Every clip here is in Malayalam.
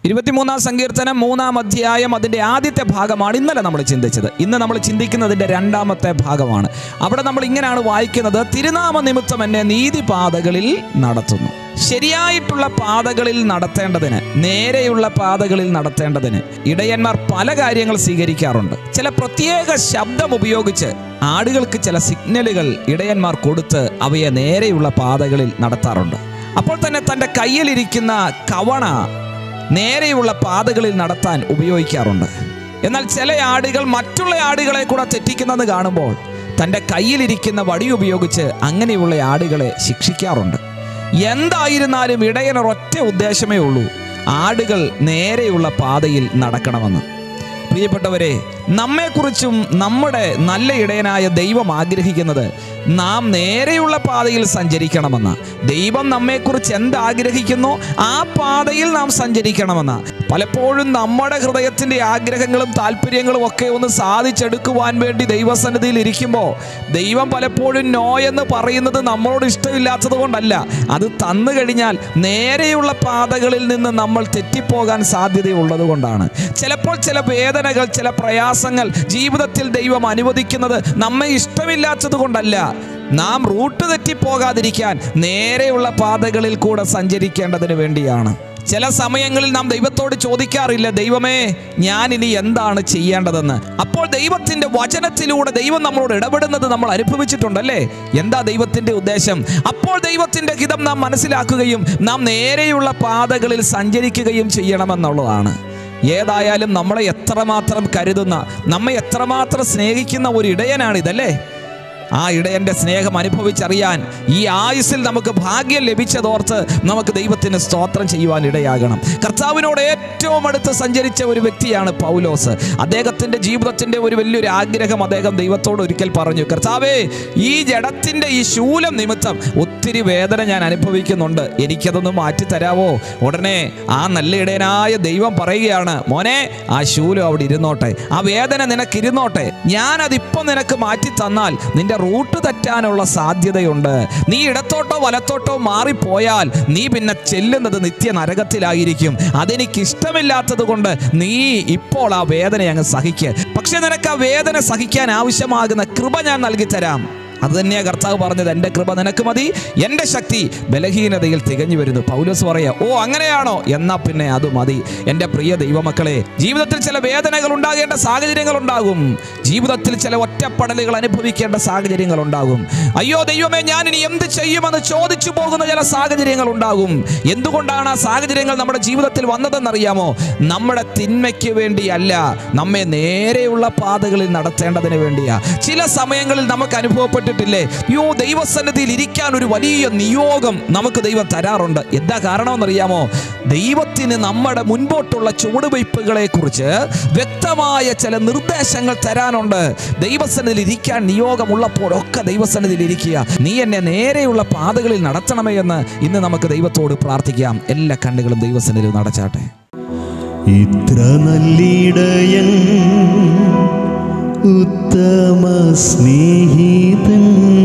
ഇരുപത്തിമൂന്നാം സങ്കീർത്തനം മൂന്നാം അധ്യായം അതിൻ്റെ ആദ്യത്തെ ഭാഗമാണ് ഇന്നലെ നമ്മൾ ചിന്തിച്ചത് ഇന്ന് നമ്മൾ ചിന്തിക്കുന്നതിൻ്റെ രണ്ടാമത്തെ ഭാഗമാണ് അവിടെ നമ്മൾ ഇങ്ങനെയാണ് വായിക്കുന്നത് തിരുനാമ നിമിത്തം എന്നെ നീതിപാതകളിൽ നടത്തുന്നു ശരിയായിട്ടുള്ള പാതകളിൽ നടത്തേണ്ടതിന് നേരെയുള്ള പാതകളിൽ നടത്തേണ്ടതിന് ഇടയന്മാർ പല കാര്യങ്ങൾ സ്വീകരിക്കാറുണ്ട് ചില പ്രത്യേക ശബ്ദം ഉപയോഗിച്ച് ആടുകൾക്ക് ചില സിഗ്നലുകൾ ഇടയന്മാർ കൊടുത്ത് അവയെ നേരെയുള്ള പാതകളിൽ നടത്താറുണ്ട് അപ്പോൾ തന്നെ തൻ്റെ കയ്യിലിരിക്കുന്ന കവണ നേരെയുള്ള പാതകളിൽ നടത്താൻ ഉപയോഗിക്കാറുണ്ട് എന്നാൽ ചില ആടുകൾ മറ്റുള്ള ആടുകളെ കൂടെ തെറ്റിക്കുന്നത് കാണുമ്പോൾ തൻ്റെ കയ്യിലിരിക്കുന്ന വടി ഉപയോഗിച്ച് അങ്ങനെയുള്ള ആടുകളെ ശിക്ഷിക്കാറുണ്ട് എന്തായിരുന്നാലും ഇടയനൊരൊറ്റ ഉദ്ദേശമേ ഉള്ളൂ ആടുകൾ നേരെയുള്ള പാതയിൽ നടക്കണമെന്ന് പ്രിയപ്പെട്ടവരെ നമ്മെക്കുറിച്ചും നമ്മുടെ നല്ല ഇടയനായ ദൈവം ആഗ്രഹിക്കുന്നത് നാം നേരെയുള്ള പാതയിൽ സഞ്ചരിക്കണമെന്ന് ദൈവം നമ്മെക്കുറിച്ച് എന്താഗ്രഹിക്കുന്നു ആ പാതയിൽ നാം സഞ്ചരിക്കണമെന്ന് പലപ്പോഴും നമ്മുടെ ഹൃദയത്തിൻ്റെ ആഗ്രഹങ്ങളും താല്പര്യങ്ങളും ഒക്കെ ഒന്ന് സാധിച്ചെടുക്കുവാൻ വേണ്ടി ദൈവസന്നിധിയിൽ ഇരിക്കുമ്പോൾ ദൈവം പലപ്പോഴും നോ എന്ന് പറയുന്നത് നമ്മളോട് ഇഷ്ടമില്ലാത്തത് കൊണ്ടല്ല അത് തന്നു കഴിഞ്ഞാൽ നേരെയുള്ള പാതകളിൽ നിന്ന് നമ്മൾ തെറ്റിപ്പോകാൻ സാധ്യതയുള്ളത് കൊണ്ടാണ് ചിലപ്പോൾ ചില വേദനകൾ ചില പ്രയാസങ്ങൾ ജീവിതത്തിൽ ദൈവം അനുവദിക്കുന്നത് നമ്മെ ഇഷ്ടമില്ലാത്തത് കൊണ്ടല്ല നാം റൂട്ട് തെറ്റിപ്പോകാതിരിക്കാൻ നേരെയുള്ള പാതകളിൽ കൂടെ സഞ്ചരിക്കേണ്ടതിന് വേണ്ടിയാണ് ചില സമയങ്ങളിൽ നാം ദൈവത്തോട് ചോദിക്കാറില്ല ദൈവമേ ഞാൻ ഇനി എന്താണ് ചെയ്യേണ്ടതെന്ന് അപ്പോൾ ദൈവത്തിന്റെ വചനത്തിലൂടെ ദൈവം നമ്മളോട് ഇടപെടുന്നത് നമ്മൾ അനുഭവിച്ചിട്ടുണ്ടല്ലേ എന്താ ദൈവത്തിന്റെ ഉദ്ദേശം അപ്പോൾ ദൈവത്തിന്റെ ഹിതം നാം മനസ്സിലാക്കുകയും നാം നേരെയുള്ള പാതകളിൽ സഞ്ചരിക്കുകയും ചെയ്യണമെന്നുള്ളതാണ് ഏതായാലും നമ്മളെ എത്രമാത്രം കരുതുന്ന നമ്മെ എത്രമാത്രം സ്നേഹിക്കുന്ന ഒരു ഇടയനാണിതല്ലേ ആ ഇടയന്റെ സ്നേഹം അനുഭവിച്ചറിയാൻ ഈ ആയുസ്സിൽ നമുക്ക് ഭാഗ്യം ലഭിച്ചതോർത്ത് നമുക്ക് ദൈവത്തിന് സ്തോത്രം ചെയ്യുവാൻ ഇടയാകണം കർത്താവിനോട് ഏറ്റവും അടുത്ത് സഞ്ചരിച്ച ഒരു വ്യക്തിയാണ് പൗലോസ് അദ്ദേഹത്തിന്റെ ജീവിതത്തിന്റെ ഒരു വലിയൊരു ആഗ്രഹം അദ്ദേഹം ദൈവത്തോട് ഒരിക്കൽ പറഞ്ഞു കർത്താവേ ഈ ജഡത്തിന്റെ ഈ ശൂലം നിമിത്തം ഒത്തിരി വേദന ഞാൻ അനുഭവിക്കുന്നുണ്ട് എനിക്കതൊന്ന് മാറ്റി തരാവോ ഉടനെ ആ നല്ല ഇടയനായ ദൈവം പറയുകയാണ് മോനെ ആ ശൂലം അവിടെ ഇരുന്നോട്ടെ ആ വേദന നിനക്ക് ഇരുന്നോട്ടെ ഞാനതിപ്പം നിനക്ക് മാറ്റി തന്നാൽ നിന്റെ റൂട്ട് തെറ്റാനുള്ള സാധ്യതയുണ്ട് നീ ഇടത്തോട്ടോ വലത്തോട്ടോ മാറിപ്പോയാൽ നീ പിന്നെ ചെല്ലുന്നത് നിത്യ നരകത്തിലായിരിക്കും അതെനിക്ക് ഇഷ്ടമില്ലാത്തത് കൊണ്ട് നീ ഇപ്പോൾ ആ വേദന അങ്ങ് സഹിക്ക് പക്ഷെ നിനക്ക് ആ വേദന സഹിക്കാൻ ആവശ്യമാകുന്ന കൃപ ഞാൻ നൽകി തരാം അത് തന്നെയാ കർത്താവ് പറഞ്ഞത് എൻ്റെ കൃപ നിനക്ക് മതി എൻ്റെ ശക്തി ബലഹീനതയിൽ തികഞ്ഞു വരുന്നു പൗലോസ് പറയാ ഓ അങ്ങനെയാണോ എന്നാ പിന്നെ അത് മതി എൻ്റെ പ്രിയ ദൈവമക്കളെ ജീവിതത്തിൽ ചില വേദനകൾ ഉണ്ടാകേണ്ട സാഹചര്യങ്ങൾ ഉണ്ടാകും ജീവിതത്തിൽ ചില ഒറ്റപ്പെടലുകൾ അനുഭവിക്കേണ്ട സാഹചര്യങ്ങൾ ഉണ്ടാകും അയ്യോ ദൈവമേ ഞാൻ ഇനി എന്ത് ചെയ്യുമെന്ന് ചോദിച്ചു പോകുന്ന ചില സാഹചര്യങ്ങൾ ഉണ്ടാകും എന്തുകൊണ്ടാണ് ആ സാഹചര്യങ്ങൾ നമ്മുടെ ജീവിതത്തിൽ വന്നതെന്നറിയാമോ നമ്മുടെ തിന്മയ്ക്ക് വേണ്ടിയല്ല നമ്മെ നേരെയുള്ള പാതകളിൽ നടത്തേണ്ടതിന് വേണ്ടിയാ ചില സമയങ്ങളിൽ നമുക്ക് അനുഭവപ്പെട്ടിട്ടില്ലേ യോ ദൈവസന്നിധിയിൽ ഇരിക്കാൻ ഒരു വലിയ നിയോഗം നമുക്ക് ദൈവം തരാറുണ്ട് എന്താ കാരണമെന്നറിയാമോ ദൈവത്തിന് നമ്മുടെ മുൻപോട്ടുള്ള ചുവടുവയ്പ്പുകളെ കുറിച്ച് വ്യക്തമായ ചില നിർദ്ദേശങ്ങൾ തരാനുണ്ട് ദൈവസന്നിധിയിൽ ഇരിക്കാൻ നിയോഗമുള്ളപ്പോഴൊക്കെ ദൈവസന്നിധിയിൽ ഇരിക്കുക നീ എന്നെ നേരെയുള്ള പാതകളിൽ നടത്തണമേ എന്ന് ഇന്ന് നമുക്ക് ദൈവത്തോട് പ്രാർത്ഥിക്കാം എല്ലാ കണ്ണുകളും ദൈവസന്നിധിയിൽ നടച്ചാട്ടെ ഇത്ര നല്ലിടയൻ ഉത്തമ സ്നേഹിതൻ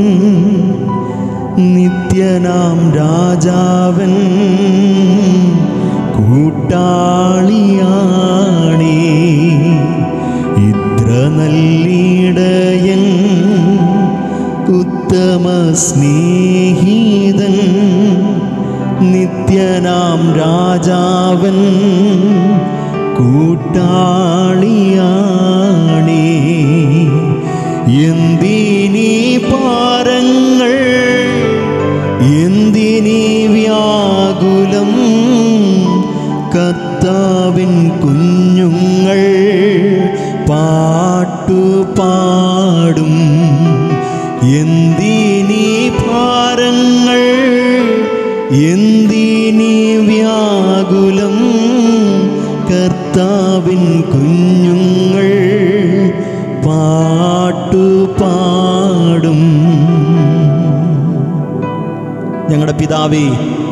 നിത്യനാം രാജാവൻ കൂട്ടാളിയാണേ ഇത്ര നല്ലിടയൻ ഉത്തമ സ്നേഹിതൻ നിത്യനാം രാജാവൻ കൂട്ടാളിയാണേ എന്തിനീ പാരങ്ങൾ എന്തിനീ വ്യാകുലം കർത്താവിൻ കുഞ്ഞുങ്ങൾ പാട്ടുപാടും എന്തിനീ ഭാരങ്ങൾ എന്തിനീ വ്യാകുലം കർത്താവിൻ കുഞ്ഞുങ്ങൾ പാട്ടുപാടും ഞങ്ങളുടെ പിതാവേ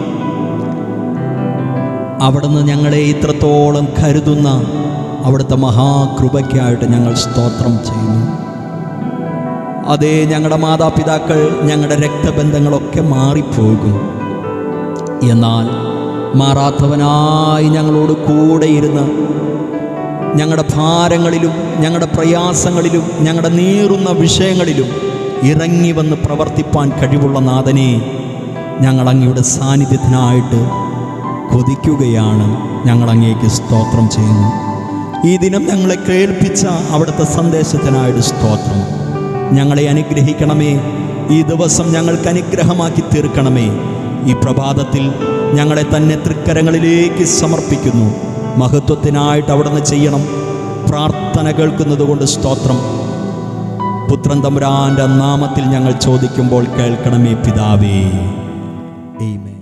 അവിടുന്ന് ഞങ്ങളെ ഇത്രത്തോളം കരുതുന്ന അവിടുത്തെ മഹാകൃപയ്ക്കായിട്ട് ഞങ്ങൾ സ്തോത്രം ചെയ്യുന്നു അതേ ഞങ്ങളുടെ മാതാപിതാക്കൾ ഞങ്ങളുടെ രക്തബന്ധങ്ങളൊക്കെ മാറിപ്പോകും എന്നാൽ മാറാത്തവനായി ഞങ്ങളോട് കൂടെ ഇരുന്ന് ഞങ്ങളുടെ ഭാരങ്ങളിലും ഞങ്ങളുടെ പ്രയാസങ്ങളിലും ഞങ്ങളുടെ നീറുന്ന വിഷയങ്ങളിലും ഇറങ്ങി വന്ന് പ്രവർത്തിപ്പാൻ കഴിവുള്ള നാഥനെ ഞങ്ങൾ അങ്ങയുടെ സാന്നിധ്യത്തിനായിട്ട് കൊതിക്കുകയാണ് ഞങ്ങൾ അങ്ങേക്ക് സ്തോത്രം ചെയ്യുന്നു ഈ ദിനം ഞങ്ങളെ കേൾപ്പിച്ച അവിടുത്തെ സന്ദേശത്തിനായിട്ട് സ്തോത്രം ഞങ്ങളെ അനുഗ്രഹിക്കണമേ ഈ ദിവസം ഞങ്ങൾക്ക് അനുഗ്രഹമാക്കി തീർക്കണമേ ഈ പ്രഭാതത്തിൽ ഞങ്ങളെ തന്നെ തൃക്കരങ്ങളിലേക്ക് സമർപ്പിക്കുന്നു മഹത്വത്തിനായിട്ട് അവിടുന്ന് ചെയ്യണം പ്രാർത്ഥന കേൾക്കുന്നത് കൊണ്ട് സ്തോത്രം പുത്രൻ തമ്പുരാൻ്റെ നാമത്തിൽ ഞങ്ങൾ ചോദിക്കുമ്പോൾ കേൾക്കണമേ പിതാവേ Amen.